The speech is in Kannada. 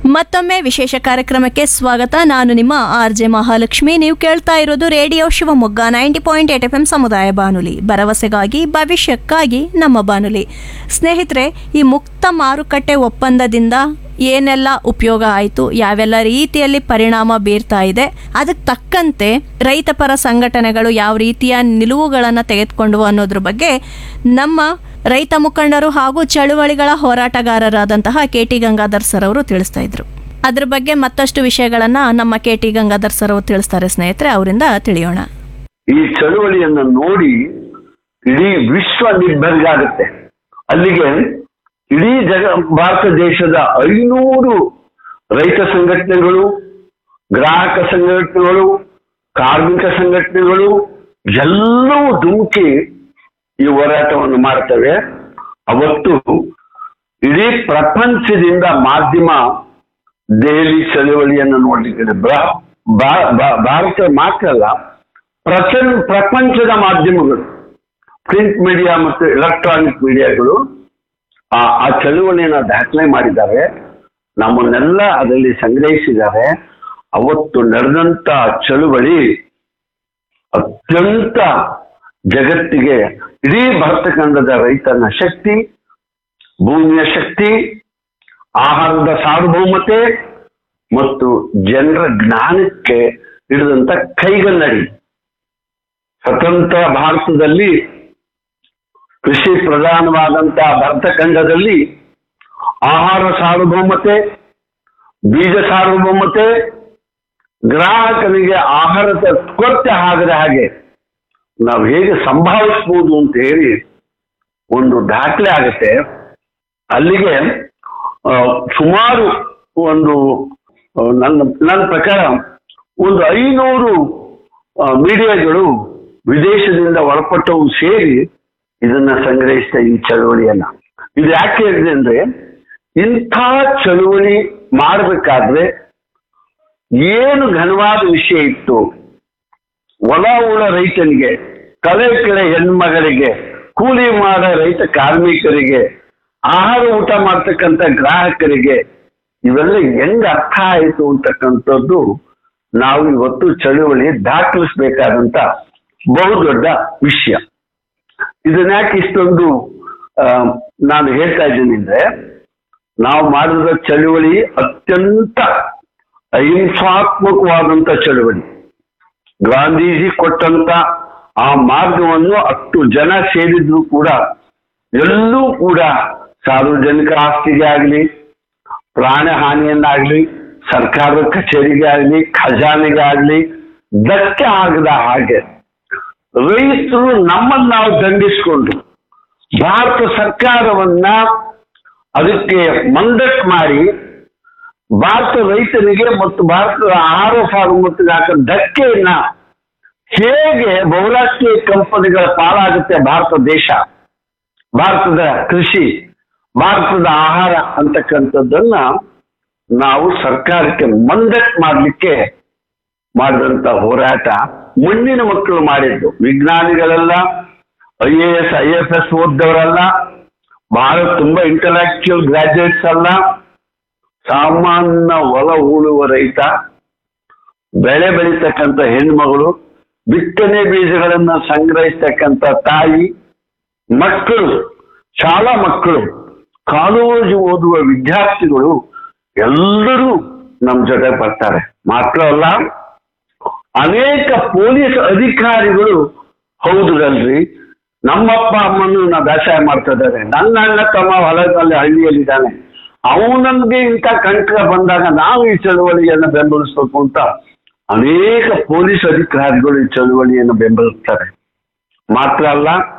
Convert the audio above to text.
ಮತ್ತೊಮ್ಮೆ ವಿಶೇಷ ಕಾರ್ಯಕ್ರಮಕ್ಕೆ ಸ್ವಾಗತ ನಾನು ನಿಮ್ಮ ಆರ್ ಜೆ ಮಹಾಲಕ್ಷ್ಮಿ ನೀವು ಕೇಳ್ತಾ ಇರೋದು radio Shivamogga ninety point eight F M ಸಮುದಾಯ ಬಾನುಲಿ ಭರವಸೆಗಾಗಿ ಭವಿಷ್ಯಕ್ಕಾಗಿ ನಮ್ಮ ಬಾನುಲಿ ಸ್ನೇಹಿತರೆ ಈ ಮುಕ್ತ ಮಾರುಕಟ್ಟೆ ಒಪ್ಪಂದದಿಂದ ಏನೆಲ್ಲ ಉಪಯೋಗ ಆಯಿತು ಯಾವೆಲ್ಲ ರೀತಿಯಲ್ಲಿ ಪರಿಣಾಮ ಬೀರ್ತಾ ಇದೆ ಅದಕ್ಕೆ ತಕ್ಕಂತೆ ರೈತಪರ ಸಂಘಟನೆಗಳು ಯಾವ ರೀತಿಯ ನಿಲುವುಗಳನ್ನು ತೆಗೆದುಕೊಂಡು ಅನ್ನೋದ್ರ ಬಗ್ಗೆ ನಮ್ಮ ರೈತ ಮುಖಂಡರು ಹಾಗೂ ಚಳುವಳಿಗಳ ಹೋರಾಟಗಾರರಾದಂತಹ ಕೆ ಟಿ ಗಂಗಾಧರ್ ಸರ್ ಅವರು ತಿಳಿಸ್ತಾ ಇದ್ರು ಅದ್ರ ಬಗ್ಗೆ ಮತ್ತಷ್ಟು ವಿಷಯಗಳನ್ನ ನಮ್ಮ ಕೆ ಟಿ ಗಂಗಾಧರ್ ಸರ್ ಅವರು ತಿಳಿಸ್ತಾರೆ ಸ್ನೇಹಿತರೆ ಅವರಿಂದ ತಿಳಿಯೋಣ ಈ ಚಳುವಳಿಯನ್ನ ನೋಡಿ ಇಡೀ ವಿಶ್ವ ನಿರ್ಭರ್ಗಾಗುತ್ತೆ ಅಲ್ಲಿಗೆ ಇಡೀ ಜಗ ಭಾರತ ದೇಶದ ಐನೂರು ರೈತ ಸಂಘಟನೆಗಳು ಗ್ರಾಹಕ ಸಂಘಟನೆಗಳು ಕಾರ್ಮಿಕ ಸಂಘಟನೆಗಳು ಎಲ್ಲವೂ ಧುಮುಕಿ ಈ ಹೋರಾಟವನ್ನು ಮಾಡ್ತವೆ ಅವತ್ತು ಇಡೀ ಪ್ರಪಂಚದಿಂದ ಮಾಧ್ಯಮ ದೆಹಲಿ ಚಳವಳಿಯನ್ನು ನೋಡ್ಲಿಕ್ಕೆ ಬ್ರ- ಬಾ- ಬಾ- ಭಾರತ ಮಾತ್ರ ಅಲ್ಲ ಪ್ರಚನ್ ಪ್ರಪಂಚದ ಮಾಧ್ಯಮಗಳು ಪ್ರಿಂಟ್ ಮೀಡಿಯಾ ಮತ್ತು ಎಲೆಕ್ಟ್ರಾನಿಕ್ ಮೀಡಿಯಾಗಳು ಆ ಆ ಚಳುವಳಿಯನ್ನು ದಾಖಲೆ ಮಾಡಿದ್ದಾರೆ ನಮ್ಮನ್ನೆಲ್ಲ ಅದರಲ್ಲಿ ಸಂಗ್ರಹಿಸಿದ್ದಾರೆ ಅವತ್ತು ನಡೆದಂತ ಚಳುವಳಿ ಅತ್ಯಂತ ಜಗತ್ತಿಗೆ ಇಡೀ ಭರತಖಂಡದ ರೈತನ ಶಕ್ತಿ ಭೂಮಿಯ ಶಕ್ತಿ ಆಹಾರದ ಸಾರ್ವಭೌಮತೆ ಮತ್ತು ಜನರ ಜ್ಞಾನಕ್ಕೆ ಹಿಡಿದಂತ ಕೈಗನ್ನಡಿ ಸ್ವತಂತ್ರ ಭಾರತದಲ್ಲಿ ಕೃಷಿ ಪ್ರಧಾನವಾದಂತಹ ಭರತಖಂಡದಲ್ಲಿ ಆಹಾರ ಸಾರ್ವಭೌಮತೆ ಬೀಜ ಸಾರ್ವಭೌಮತೆ ಗ್ರಾಹಕನಿಗೆ ಆಹಾರದ ಕೊರತೆ ಆಗದ ಹಾಗೆ ನಾವು ಹೇಗೆ ಸಂಭಾವಿಸ್ಬೋದು ಅಂತ ಹೇಳಿ ಒಂದು ದಾಖಲೆ ಆಗುತ್ತೆ ಅಲ್ಲಿಗೆ ಆ, ಸುಮಾರು ಒಂದು ಆ, ನನ್ನ ನನ್ನ ಪ್ರಕಾರ ಒಂದು ಐನೂರು ಆ, ಮೀಡಿಯಾಗಳು ವಿದೇಶದಿಂದ ಒಳಪಟ್ಟವು ಸೇರಿ ಇದನ್ನ ಸಂಗ್ರಹಿಸಿದ ಈ ಚಳವಳಿಯನ್ನ ಇದು ಯಾಕೆ ಹೇಳಿದೆ ಅಂದ್ರೆ ಇಂಥ ಚಳುವಳಿ ಮಾಡಬೇಕಾದ್ರೆ ಏನು ಘನವಾದ ವಿಷಯ ಇತ್ತು ಒಲ ಉಳ ರೈತನಿಗೆ ಕಳೆ ಕೆಳೆ ಹೆಣ್ಮಗಳಿಗೆ ಕೂಲಿ ಮಾಡೋ ರೈತ ಕಾರ್ಮಿಕರಿಗೆ ಆಹಾರ ಊಟ ಮಾಡ್ತಕ್ಕಂಥ ಗ್ರಾಹಕರಿಗೆ ಇವೆಲ್ಲ ಹೆಂಗ್ ಅರ್ಥ ಆಯಿತು ಅಂತಕ್ಕಂಥದ್ದು ನಾವು ಇವತ್ತು ಚಳುವಳಿ ದಾಖಲಿಸ್ಬೇಕಾದಂತ ಬಹುದೊಡ್ಡ ವಿಷಯ ಇದನ್ನ ಯಾಕೆ ಇಷ್ಟೊಂದು ಆ, ನಾನು ಹೇಳ್ತಾ ಇದ್ದೀನಿ ಅಂದ್ರೆ ನಾವು ಮಾಡಿದ ಚಳುವಳಿ ಅತ್ಯಂತ ಅಹಿಂಸಾತ್ಮಕವಾದಂತ ಚಳುವಳಿ ಗಾಂಧೀಜಿ ಕೊಟ್ಟಂತ ಆ ಮಾರ್ಗವನ್ನು ಅಷ್ಟು ಜನ ಸೇರಿದ್ರು ಕೂಡ ಎಲ್ಲೂ ಕೂಡ ಸಾರ್ವಜನಿಕ ಆಸ್ತಿಗೆ ಆಗಲಿ ಪ್ರಾಣ ಹಾನಿಯನ್ನಾಗ್ಲಿ ಸರ್ಕಾರದ ಕಚೇರಿಗೆ ಆಗಲಿ ಖಜಾನೆಗೆ ಆಗಲಿ ಧಕ್ಕೆ ಆಗದ ಹಾಗೆ ರೈತರು ನಮ್ಮನ್ನು ನಾವು ದಂಡಿಸಿಕೊಂಡು ಭಾರತ ಸರ್ಕಾರವನ್ನ ಅದಕ್ಕೆ ಮಂದಟ್ ಮಾಡಿ ಭಾರತ ರೈತರಿಗೆ ಮತ್ತು ಭಾರತದ ಆಹಾರ ಸಾರ್ವಭೌಮತೆಗೆ ಹಾಕೋ ಧಕ್ಕೆಯನ್ನ ಹೇಗೆ ಬಹುರಾಷ್ಟ್ರೀಯ ಕಂಪನಿಗಳ ಪಾಲಾಗುತ್ತೆ ಭಾರತ ದೇಶ ಭಾರತದ ಕೃಷಿ ಭಾರತದ ಆಹಾರ ಅಂತಕ್ಕಂಥದ್ದನ್ನ ನಾವು ಸರ್ಕಾರಕ್ಕೆ ಮಂದಟ್ ಮಾಡಲಿಕ್ಕೆ ಮಾಡಿದಂತ ಹೋರಾಟ ಮಣ್ಣಿನ ಮಕ್ಕಳು ಮಾಡಿದ್ದು ವಿಜ್ಞಾನಿಗಳೆಲ್ಲ I A S I F S ಓದ್ದವರಲ್ಲ ಬಹಳ ತುಂಬಾ ಇಂಟಲೆಕ್ಚುಯಲ್ ಗ್ರಾಜುಯೇಟ್ಸ್ ಅಲ್ಲ ಸಾಮಾನ್ಯ ಹೊಲ ಉಳುವ ರೈತ ಬೆಳೆ ಬೆಳೀತಕ್ಕಂಥ ಹೆಣ್ಮಗಳು ಬಿತ್ತನೆ ಬೀಜಗಳನ್ನ ಸಂಗ್ರಹಿಸ್ತಕ್ಕಂಥ ತಾಯಿ ಮಕ್ಕಳು ಶಾಲಾ ಮಕ್ಕಳು ಕಾಲೇಜು ಓದುವ ವಿದ್ಯಾರ್ಥಿಗಳು ಎಲ್ಲರೂ ನಮ್ಮ ಜೊತೆ ಬರ್ತಾರೆ ಮಾತ್ರ ಅಲ್ಲ ಅನೇಕ ಪೊಲೀಸ್ ಅಧಿಕಾರಿಗಳು ಹೌದ್ರಲ್ರಿ ನಮ್ಮಪ್ಪ ಅಮ್ಮನ್ನು ನಾ ಬೇಸಾಯ ಮಾಡ್ತಾ ಇದ್ದಾರೆ ನನ್ನ ಅಣ್ಣ ತಮ್ಮ ಹೊಲದಲ್ಲಿ ಹಳ್ಳಿಯಲ್ಲಿದ್ದಾನೆ ಅವನನ್ಗೆ ಇಂಥ ಕಂಟಕ ಬಂದಾಗ ನಾವು ಈ ಚಳುವಳಿಯನ್ನು ಬೆಂಬಲಿಸಬೇಕು ಅಂತ ಅನೇಕ ಪೊಲೀಸ್ ಅಧಿಕಾರಿಗಳು ಈ ಚಳುವಳಿಯನ್ನು ಬೆಂಬಲಿಸ್ತಾರೆ ಮಾತ್ರ ಅಲ್ಲ